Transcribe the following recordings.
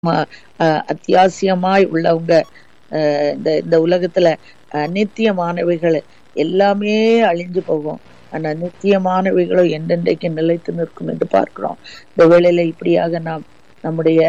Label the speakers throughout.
Speaker 1: ம- அஹ் அத்தியாவசியமாய் உள்ளவங்க அஹ் இந்த இந்த உலகத்துல அஹ் நித்தியமானவைகள் எல்லாமே அழிஞ்சு போகும் ஆனா நித்தியமானவைகளோ என்றென்றைக்கு நிலைத்து நிற்கும் என்று பார்க்கிறோம் இந்த வேளையில இப்படியாக நாம் நம்முடைய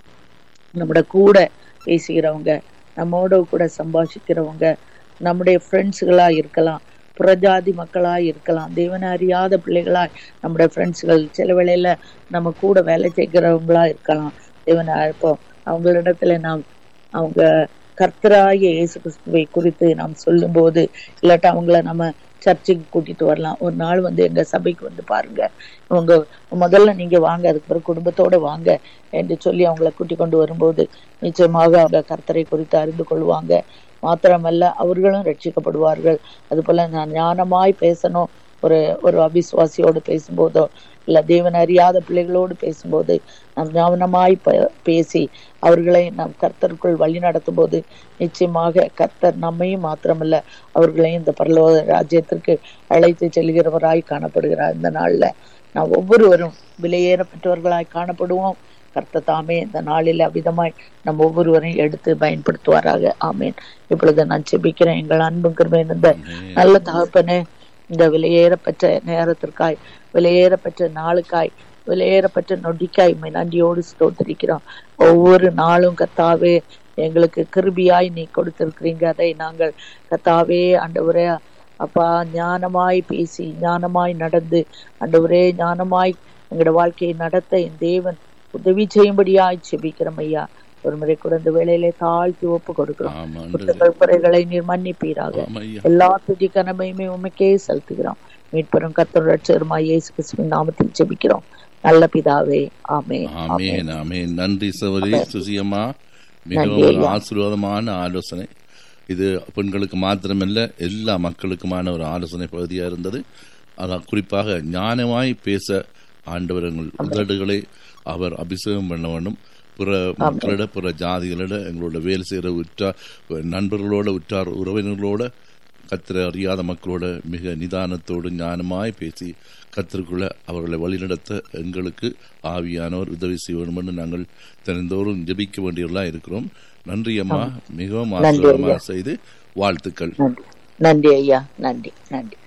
Speaker 1: நம்முடைய கூட பேசுகிறவங்க நம்மோட கூட சம்பாஷிக்கிறவங்க நம்முடைய ஃப்ரெண்ட்ஸுகளா இருக்கலாம் புறஜாதி மக்களா இருக்கலாம் தேவனை அறியாத பிள்ளைகளா நம்முடைய ஃப்ரெண்ட்ஸுகள் சில வேளையில நம்ம கூட வேலை செய்கிறவங்களா இருக்கலாம் தேவனை இப்போ அவங்களிடத்துல நாம் அவங்க கர்த்தராகிய இயேசு கிறிஸ்துவை குறித்து நாம் சொல்லும்போது இல்லாட்டா அவங்கள நம்ம சர்ச்சுக்கு கூட்டிட்டு வரலாம் ஒரு நாள் வந்து எங்க சபைக்கு வந்து பாருங்க உங்க முதல்ல நீங்க வாங்க அதுக்கு பிறகு குடும்பத்தோட வாங்க என்று சொல்லி அவங்கள கூட்டி கொண்டு வரும்போது நிச்சயமாக அவங்க கர்த்தரை குறித்து அறிந்து கொள்வாங்க மாத்திரமல்ல அவர்களும் ரட்சிக்கப்படுவார்கள் அது போல நான் ஞானமாய் பேசணும் ஒரு ஒரு அவிசுவாசியோடு பேசும்போதோ இல்ல தேவன் அறியாத பிள்ளைகளோடு பேசும்போது நாம் ஞானமாய் ப- பேசி அவர்களை நாம் கர்த்தருக்குள் வழி நடத்தும் போது நிச்சயமாக கர்த்தர் நம்மையும் மாத்திரமல்ல அவர்களையும் இந்த பரலோக ராஜ்யத்திற்கு அழைத்து செல்கிறவராய் காணப்படுகிறார் இந்த நாள்ல நாம் ஒவ்வொருவரும் விலையேறப்பட்டவர்களாய் காணப்படுவோம் கர்த்தர் தாமே இந்த நாளில் அவ்விதமாய் நம்ம ஒவ்வொருவரையும் எடுத்து பயன்படுத்துவாராக ஆமேன் இப்பொழுது நான் செபிக்கிறேன் எங்கள் அன்பும் கிருபை இருந்த நல்ல தகப்பனே இந்த விலையேறப்பட்ட நேரத்திற்காய் விலையேறப்பட்ட நாளுக்காய் விலையேறப்பட்ட நொடிக்காய் உம்மை நன்றியோடு ஸ்தோத்திரிக்கிறோம் ஒவ்வொரு நாளும் கத்தாவே எங்களுக்கு கிருபியாய் நீ கொடுத்திருக்கிறீங்க அதை நாங்கள் கத்தாவே ஆண்டவரே அப்பா ஞானமாய் பேசி ஞானமாய் நடந்து ஆண்டவரே ஞானமாய் எங்களோட வாழ்க்கையை நடத்த என் தேவன் உதவி செய்யும்படியாய் செபிக்கிறோம் ஐயா ஒரு முறை கூட இந்த வேளையிலே தாழ்த்தி ஒப்பு கொடுக்கிறோம்
Speaker 2: ஆமா ஆண்டவரே.
Speaker 1: குற்றங்கள் குறைகளை நீர் மன்னிப்பீராக
Speaker 2: ஆமா ஐயா.
Speaker 1: எல்லா துதி கனமையுமே உமக்கே செலுத்துகிறோம் மீட்பெரும் கத்தர் ரட்சகருமா இயேசு கிறிஸ்துவின் நாமத்தில் ஜெபிக்கிறோம் நல்ல பிதாவே ஆமே
Speaker 2: ஆமென் ஆமென் நன்றி சவரி சுசியம்மா
Speaker 1: நன்றி
Speaker 2: மிகவும் ஒரு
Speaker 1: ஐயா.
Speaker 2: ஆசீர்வாதமான ஆலோசனை இது பெண்களுக்கு மாத்திரமல்ல எல்லா மக்களுக்குமான ஒரு ஆலோசனை பகுதியா இருந்தது அதான் குறிப்பாக ஞானமாய் பேச ஆண்டவர் எங்கள் உதடுகளை அவர் அபிஷேகம் பண்ண வேண்டும் பிற மக்களிட பிற ஜாதிகளிட எங்களோட வேலை செய்கிற உற்றார் நண்பர்களோட உற்றார் உறவினர்களோட கத்திர அறியாத மக்களோட மிக நிதானத்தோடு ஞானமாய் பேசி கத்திற்குள்ள அவர்களை வழிநடத்த எங்களுக்கு ஆவியானவர் உதவி செய்ய வேண்டும் என்று நாங்கள் தினந்தோறும் ஜெபிக்க வேண்டியவர்களா இருக்கிறோம் நன்றி அம்மா மிகவும்
Speaker 1: நன்றி
Speaker 2: ஆசீர்வாதமாக
Speaker 1: ஐயா.
Speaker 2: செய்து வாழ்த்துக்கள்
Speaker 1: நன்றி நன்றி ஐயா நன்றி நன்றி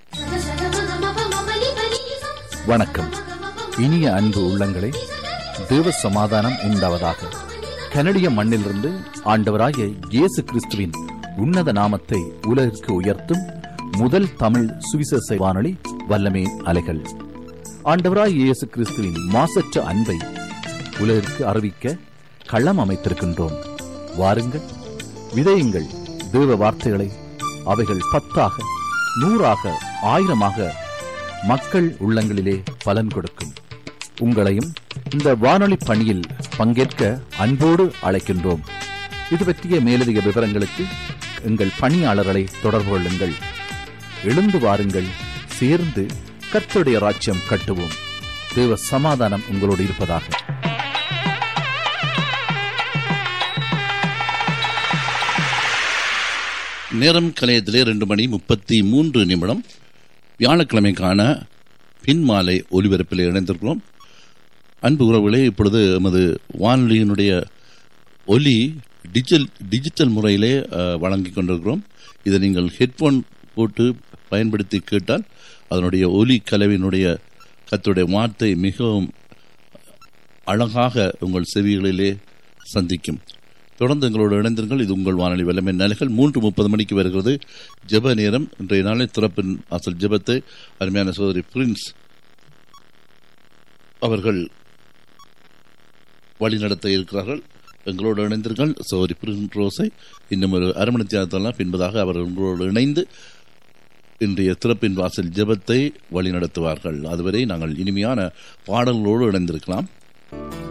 Speaker 3: வணக்கம் இனிய அன்பு உள்ளங்களே தேவ சமாதானம் உண்டாவதாக கனடிய மண்ணிலிருந்து ஆண்டவராகிய இயேசு கிறிஸ்துவின் உன்னத நாமத்தை உலகிற்கு உயர்த்தும் முதல் தமிழ் சுவிசேஷ வானொலி வல்லமே அலைகள் ஆண்டவராகிய இயேசு கிறிஸ்துவின் மாசற்ற அன்பை உலகிற்கு அறிவிக்க களம் அமைத்திருக்கின்றோம் வாருங்கள் விதையுங்கள் தேவ வார்த்தைகளை அவைகள் பத்தாக நூறாக ஆயிரமாக மக்கள் உள்ளங்களிலே பலன் கொடுக்கும் உங்களையும் இந்த வானொலி பணியில் பங்கேற்க அன்போடு அழைக்கின்றோம் இது பற்றிய மேலதிக விவரங்களுக்கு எங்கள் பணியாளர்களை தொடர்பு கொள்ளுங்கள் எழுந்து வாருங்கள் சேர்ந்து கர்த்தருடைய ராஜ்யம் கட்டுவோம் தேவ சமாதானம் உங்களோடு இருப்பதாக
Speaker 2: நேரம் கலையத்திலே ரெண்டு மணி முப்பத்தி மூன்று நிமிடம் வியாழக்கிழமைக்கான பின்மாலை ஒலிபரப்பில் இணைந்திருக்கிறோம் அன்பு உறவுகளே இப்பொழுது எமது வானொலியினுடைய ஒலி டிஜிட்டல் டிஜிட்டல் முறையிலே அஹ், வழங்கிக் கொண்டிருக்கிறோம் இதை நீங்கள் ஹெட்ஃபோன் போட்டு பயன்படுத்தி கேட்டால் அதனுடைய ஒலி கலவினுடைய கத்துடைய வார்த்தை மிகவும் அழகாக உங்கள் செவிகளிலே சந்திக்கும் தொடர்ந்து எங்களோடு இணைந்திருங்கள் இது உங்கள் வானொலி வல்லமை நிலைகள் மூன்று முப்பது மணிக்கு வருகிறது ஜெப நேரம் இன்றைய நாளில் திறப்பின் அசல் ஜெபத்தை அருமையான சோதரி பிரின்ஸ் அவர்கள் வழிநடத்த இருக்கிறார்கள் எங்களோடு இணைந்தீர்கள் சோதரி பிரின்ஸ் ரோஸை இன்னும் ஒரு அரை மணி தியானத்தெல்லாம் பின்பதாக அவர் உங்களோடு இணைந்து இன்றைய திறப்பின் வாசல் ஜெபத்தை வழிநடத்துவார்கள் அதுவரை நாங்கள் இனிமையான பாடல்களோடு இணைந்திருக்கலாம்